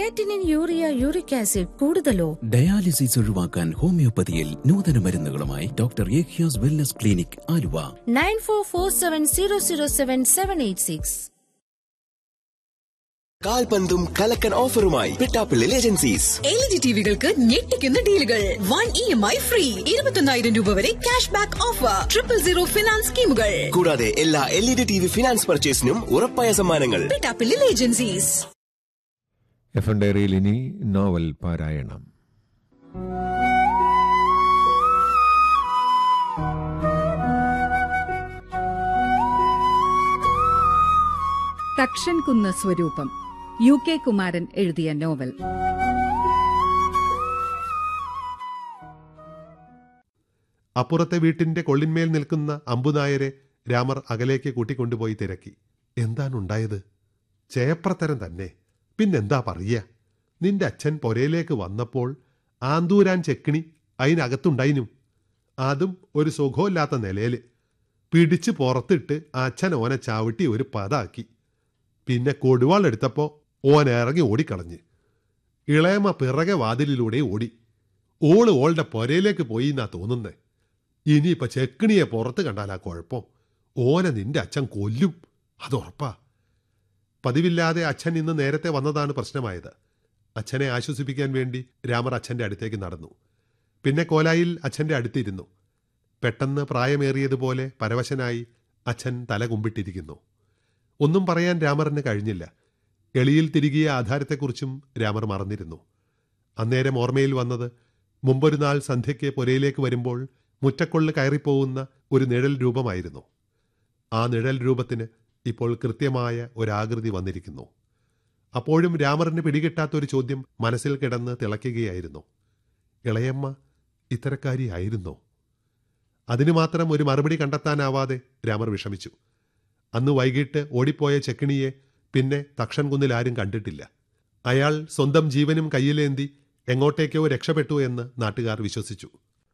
creatinine urea uric acid കൂടുതലോ dialysis ഒഴിവാക്കാൻ ഹോമിയോപ്പതിയിൽ നൂതന മരുന്നുകളുമായി doctor Ekhyas wellness clinic Aluva nine four four seven zero zero seven seven eight six കാൽപന്തും കലക്കൻ ഓഫറുമായി Pittappillil agencies L E D ടിവികൾക്ക് ഞെട്ടിക്കുന്ന ഡീലുകൾ one E M I free ഇരുപത്തൊന്നായിരം രൂപ വരെ cash back offer triple zero finance സ്കീമുകൾ കൂടാതെ എല്ലാ L E D T V finance പർച്ചേസിനും ഉറപ്പായ സമ്മാനങ്ങൾ പിട്ടാപ്പിള്ളിൽ ഏജൻസീസ് എഫ് എൻ ഡയറിയിൽ ഇനി നോവൽ പാരായണം തക്ഷൻ കുന്ന് സ്വരൂപം യു കെ കുമാരൻ എഴുതിയ നോവൽ അപ്പുറത്തെ വീട്ടിന്റെ കൊള്ളിന്മേൽ നിൽക്കുന്ന അമ്പുനായരെ രാമർ അകലേക്ക് കൂട്ടിക്കൊണ്ടുപോയി തിരക്കി എന്താണുണ്ടായത് ചേപ്രത്തരം തന്നെ പിന്നെന്താ പറയ നിന്റെ അച്ഛൻ പൊരയിലേക്ക് വന്നപ്പോൾ ആന്തൂരാൻ ചെക്കിണി അതിനകത്തുണ്ടായിനും അതും ഒരു സുഖമില്ലാത്ത നിലയിൽ പിടിച്ച് പുറത്തിട്ട് അച്ഛൻ ഓനെ ചവിട്ടി ഒരു പതാക്കി പിന്നെ കൊടുവാളെടുത്തപ്പോൾ ഓൻ ഇറങ്ങി ഓടിക്കളഞ്ഞ് ഇളയമ പിറകെ വാതിലിലൂടെ ഓടി ഓള് ഓളുടെ പൊരയിലേക്ക് പോയി എന്നാ തോന്നുന്നേ ഇനിയിപ്പൊ ചെക്കിണിയെ പുറത്ത് കണ്ടാലാ കുഴപ്പം ഓനെ നിന്റെ അച്ഛൻ കൊല്ലും അതുറപ്പാ പതിവില്ലാതെ അച്ഛൻ ഇന്ന് നേരത്തെ വന്നതാണ് പ്രശ്നമായത് അച്ഛനെ ആശ്വസിപ്പിക്കാൻ വേണ്ടി രാമർ അച്ഛന്റെ അടുത്തേക്ക് നടന്നു പിന്നെ കോലായിൽ അച്ഛന്റെ അടുത്തിരുന്നു പെട്ടെന്ന് പ്രായമേറിയതുപോലെ പരവശനായി അച്ഛൻ തല കുമ്പിട്ടിരിക്കുന്നു ഒന്നും പറയാൻ രാമറിന് കഴിഞ്ഞില്ല എളിയിൽ തിരികിയ ആധാരത്തെക്കുറിച്ചും രാമർ മറന്നിരുന്നു അന്നേരം ഓർമ്മയിൽ വന്നത് മുമ്പൊരു നാൾ സന്ധ്യയ്ക്ക് പുരയിലേക്ക് വരുമ്പോൾ മുറ്റക്കൊള്ള് കയറിപ്പോകുന്ന ഒരു നിഴൽ രൂപമായിരുന്നു ആ നിഴൽ രൂപത്തിന് ഇപ്പോൾ കൃത്യമായ ഒരാകൃതി വന്നിരിക്കുന്നു അപ്പോഴും രാമറിന് പിടികിട്ടാത്ത ഒരു ചോദ്യം മനസ്സിൽ കിടന്ന് തിളയ്ക്കുകയായിരുന്നു ഇളയമ്മ ഇത്തരക്കാരിയായിരുന്നോ അതിനു മാത്രം ഒരു മറുപടി കണ്ടെത്താനാവാതെ രാമർ വിഷമിച്ചു അന്ന് വൈകിട്ട് ഓടിപ്പോയ ചെക്കിണിയെ പിന്നെ തക്ഷൻ കുന്നിൽ ആരും കണ്ടിട്ടില്ല അയാൾ സ്വന്തം ജീവനും കയ്യിലേന്തി എങ്ങോട്ടേക്കോ രക്ഷപ്പെട്ടു എന്ന് നാട്ടുകാർ വിശ്വസിച്ചു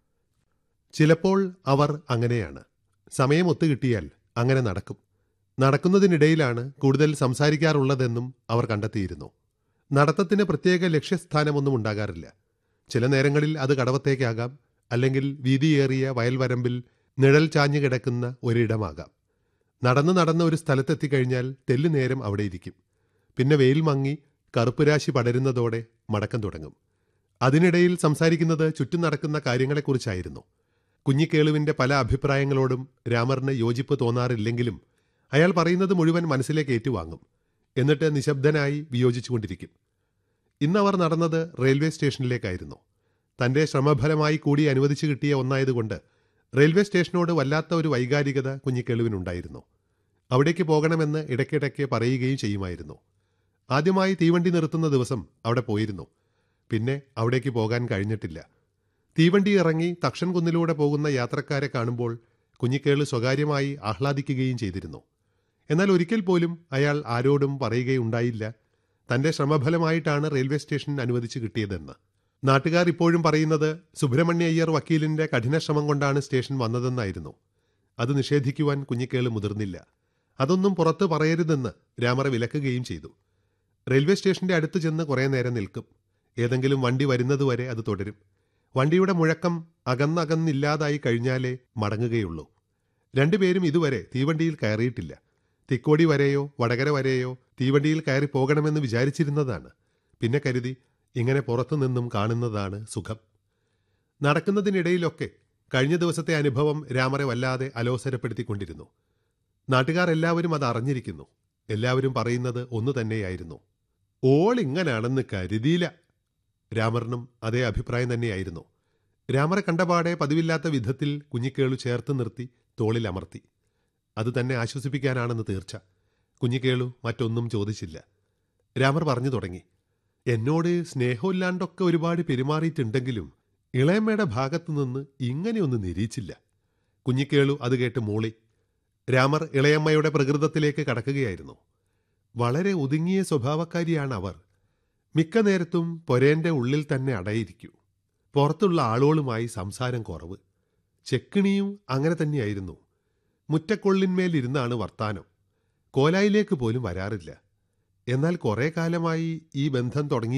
ചിലപ്പോൾ അവർ അങ്ങനെയാണ് സമയം ഒത്തുകിട്ടിയാൽ അങ്ങനെ നടക്കും നടക്കുന്നതിനിടയിലാണ് കൂടുതൽ സംസാരിക്കാറുള്ളതെന്നും അവർ കണ്ടെത്തിയിരുന്നു നടത്തത്തിന് പ്രത്യേക ലക്ഷ്യസ്ഥാനമൊന്നും ഉണ്ടാകാറില്ല ചില നേരങ്ങളിൽ അത് കടവത്തേക്കാകാം അല്ലെങ്കിൽ വീതിയേറിയ വയൽവരമ്പിൽ നിഴൽ ചാഞ്ഞു കിടക്കുന്ന ഒരിടമാകാം നടന്നു നടന്ന ഒരു സ്ഥലത്തെത്തിക്കഴിഞ്ഞാൽ തെല്ലു നേരം അവിടെ ഇരിക്കും പിന്നെ വെയിൽ മങ്ങി കറുപ്പുരാശി പടരുന്നതോടെ മടക്കം തുടങ്ങും അതിനിടയിൽ സംസാരിക്കുന്നത് ചുറ്റും നടക്കുന്ന കാര്യങ്ങളെക്കുറിച്ചായിരുന്നു കുഞ്ഞിക്കേളുവിന്റെ പല അഭിപ്രായങ്ങളോടും രാമറിന് യോജിപ്പ് തോന്നാറില്ലെങ്കിലും അയാൾ പറയുന്നത് മുഴുവൻ മനസ്സിലേക്ക് ഏറ്റുവാങ്ങും എന്നിട്ട് നിശബ്ദനായി വിയോജിച്ചുകൊണ്ടിരിക്കും ഇന്നവർ നടന്നത് റെയിൽവേ സ്റ്റേഷനിലേക്കായിരുന്നു തന്റെ ശ്രമഫലമായി കൂടി അനുവദിച്ചു കിട്ടിയ ഒന്നായതുകൊണ്ട് റെയിൽവേ സ്റ്റേഷനോട് വല്ലാത്ത ഒരു വൈകാരികത കുഞ്ഞിക്കേളുവിനുണ്ടായിരുന്നു അവിടേക്ക് പോകണമെന്ന് ഇടയ്ക്കിടയ്ക്ക് പറയുകയും ചെയ്യുമായിരുന്നു ആദ്യമായി തീവണ്ടി നിർത്തുന്ന ദിവസം അവിടെ പോയിരുന്നു പിന്നെ അവിടേക്ക് പോകാൻ കഴിഞ്ഞിട്ടില്ല തീവണ്ടി ഇറങ്ങി തക്ഷൻ കുന്നിലൂടെ പോകുന്ന യാത്രക്കാരെ കാണുമ്പോൾ കുഞ്ഞിക്കേള് സ്വകാര്യമായി ആഹ്ലാദിക്കുകയും ചെയ്തിരുന്നു എന്നാൽ ഒരിക്കൽ പോലും അയാൾ ആരോടും പറയുകയുണ്ടായില്ല തന്റെ ശ്രമഫലമായിട്ടാണ് റെയിൽവേ സ്റ്റേഷൻ അനുവദിച്ചു കിട്ടിയതെന്ന് നാട്ടുകാർ ഇപ്പോഴും പറയുന്നത് സുബ്രഹ്മണ്യ അയ്യർ വക്കീലിന്റെ കഠിനശ്രമം കൊണ്ടാണ് സ്റ്റേഷൻ വന്നതെന്നായിരുന്നു അത് നിഷേധിക്കുവാൻ കുഞ്ഞിക്കേള് മുതിർന്നില്ല അതൊന്നും പുറത്ത് പറയരുതെന്ന് രാമറ വിലക്കുകയും ചെയ്തു റെയിൽവേ സ്റ്റേഷന്റെ അടുത്ത് ചെന്ന് കുറേ നേരം നിൽക്കും ഏതെങ്കിലും വണ്ടി വരുന്നതുവരെ അത് തുടരും വണ്ടിയുടെ മുഴക്കം അകന്നകന്നില്ലാതായി കഴിഞ്ഞാലേ മടങ്ങുകയുള്ളൂ രണ്ടുപേരും ഇതുവരെ തീവണ്ടിയിൽ കയറിയിട്ടില്ല തിക്കോടി വരെയോ വടകര വരെയോ തീവണ്ടിയിൽ കയറി പോകണമെന്ന് വിചാരിച്ചിരുന്നതാണ് പിന്നെ കരുതി ഇങ്ങനെ പുറത്തു നിന്നും കാണുന്നതാണ് സുഖം നടക്കുന്നതിനിടയിലൊക്കെ കഴിഞ്ഞ ദിവസത്തെ അനുഭവം രാമറെ വല്ലാതെ അലോസരപ്പെടുത്തിക്കൊണ്ടിരുന്നു നാട്ടുകാർ എല്ലാവരും അത് അറിഞ്ഞിരിക്കുന്നു എല്ലാവരും പറയുന്നത് ഒന്നു തന്നെയായിരുന്നു ഓൾ ഇങ്ങനാണെന്ന് കരുതിയില്ല രാമറിനും അതേ അഭിപ്രായം തന്നെയായിരുന്നു രാമറെ കണ്ടപാടെ പതിവില്ലാത്ത വിധത്തിൽ കുഞ്ഞിക്കേളു ചേർത്ത് നിർത്തി തോളിൽ അമർത്തി അത് തന്നെ ആശ്വസിപ്പിക്കാനാണെന്ന് തീർച്ച കുഞ്ഞിക്കേളു മറ്റൊന്നും ചോദിച്ചില്ല രാമർ പറഞ്ഞു തുടങ്ങി എന്നോട് സ്നേഹമില്ലാണ്ടൊക്കെ ഒരുപാട് പെരുമാറിയിട്ടുണ്ടെങ്കിലും ഇളയമ്മയുടെ ഭാഗത്തു നിന്ന് ഇങ്ങനെയൊന്നും നിരീച്ചില്ല കുഞ്ഞിക്കേളു അത് കേട്ട് മൂളി രാമർ ഇളയമ്മയുടെ പ്രകൃതത്തിലേക്ക് കടക്കുകയായിരുന്നു വളരെ ഒതുങ്ങിയ സ്വഭാവക്കാരിയാണ് അവർ മിക്ക നേരത്തും പൊരേന്റെ ഉള്ളിൽ തന്നെ അടയിരിക്കൂ പുറത്തുള്ള ആളുകളുമായി സംസാരം കുറവ് ചെക്കിണിയും അങ്ങനെ തന്നെയായിരുന്നു മുറ്റക്കൊള്ളിന്മേലിരുന്നാണ് വർത്താനം കോലായിലേക്ക് പോലും വരാറില്ല എന്നാൽ കുറെ കാലമായി ഈ ബന്ധം തുടങ്ങി